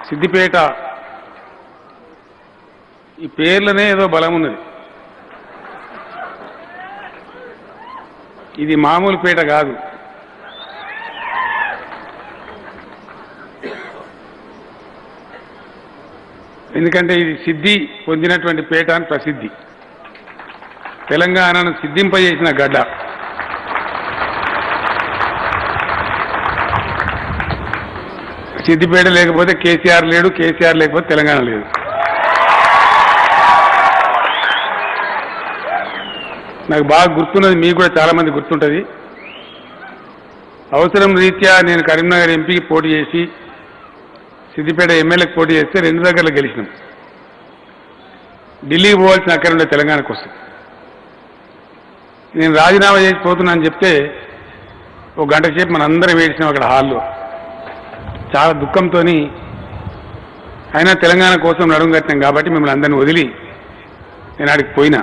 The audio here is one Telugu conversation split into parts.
సిద్దిపేట ఈ పేర్లనే ఏదో బలం ఉన్నది ఇది మామూలు పేట కాదు ఎందుకంటే ఇది సిద్ధి పొందినటువంటి పేట అని ప్రసిద్ధి తెలంగాణను సిద్ధింపజేసిన గడ్డ సిద్దిపేట లేకపోతే కేసీఆర్ లేడు కేసీఆర్ లేకపోతే తెలంగాణ లేదు నాకు బాగా గుర్తున్నది మీకు కూడా చాలా మంది గుర్తుంటది అవసరం రీత్యా నేను కరీంనగర్ ఎంపీకి పోటీ చేసి సిద్దిపేట ఎమ్మెల్యేకి పోటీ చేస్తే రెండు దగ్గరలో గెలిచినాం ఢిల్లీకి పోవాల్సిన అక్కడ ఉండే తెలంగాణ కోసం నేను రాజీనామా చేసి పోతున్నా అని చెప్తే ఒక గంట సేపు మన అందరం వేడిచినాం అక్కడ హాల్లో చాలా దుఃఖంతో అయినా తెలంగాణ కోసం నడుము కట్టినాం కాబట్టి మిమ్మల్ని అందరిని వదిలి నేను ఆడికి పోయినా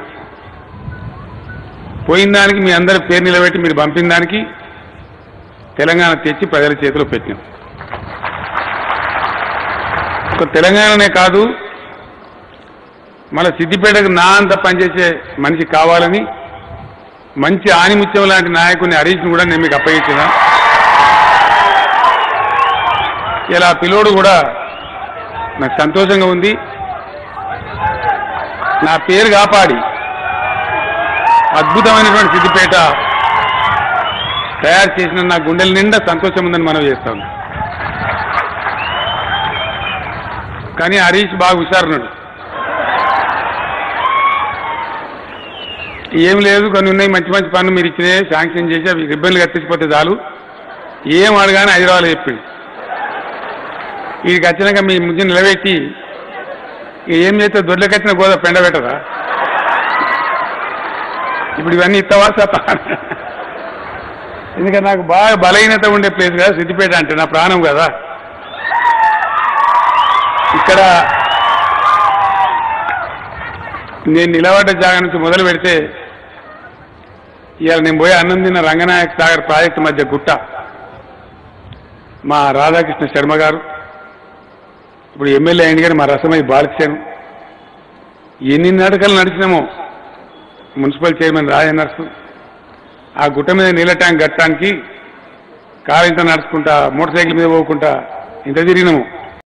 పోయిన దానికి మీ అందరి పేరు నిలబెట్టి మీరు పంపిన దానికి తెలంగాణ తెచ్చి ప్రజల చేతిలో పెట్టినాం ఒక తెలంగాణనే కాదు మన సిద్దిపేటకు నా అంత పనిచేసే మనిషి కావాలని మంచి ఆనిముత్యం లాంటి నాయకుని హరీష్ని కూడా నేను మీకు అప్పగించిన ఇలా ఆ పిల్లోడు కూడా నాకు సంతోషంగా ఉంది నా పేరు కాపాడి అద్భుతమైనటువంటి సిద్దిపేట తయారు చేసిన నా గుండెల నిండా సంతోషం ఉందని మనం చేస్తాం కానీ హరీష్ బాగా హుషారున్నాడు ఏం లేదు కొన్ని ఉన్నాయి మంచి మంచి పనులు మీరు ఇచ్చినాయి శాంక్షన్ చేసి అవి రిబ్బన్లు కత్తించిపోతే చాలు ఏం అడగానే హైదరాబాద్ చెప్పింది వీడికి వచ్చినాక మీ ముందు నిలబెట్టి ఇక ఏం చేస్తే దొడ్లకచ్చిన గోదా పెండ పెట్టదా ఇప్పుడు ఇవన్నీ ఇస్తావా సత్తా ఎందుకంటే నాకు బాగా బలహీనత ఉండే ప్లేస్ కదా సిద్దిపేట అంటే నా ప్రాణం కదా ఇక్కడ నేను నిలబడ్డ జాగా నుంచి మొదలు పెడితే ఇవాళ నేను పోయి అన్నం తిన్న రంగనాయక్ సాగర్ ప్రాజెక్టు మధ్య గుట్ట మా రాధాకృష్ణ శర్మ గారు ఇప్పుడు ఎమ్మెల్యే అయింది కానీ మా రసమై బాలకిశాను ఎన్ని నడకలు నడిచినామో మున్సిపల్ చైర్మన్ రాజనర్సు ఆ గుట్ట మీద నీళ్ళ ట్యాంక్ కట్టడానికి కారు ఇంత నడుచుకుంటా మోటార్ సైకిల్ మీద పోకుండా ఇంత తిరిగినాము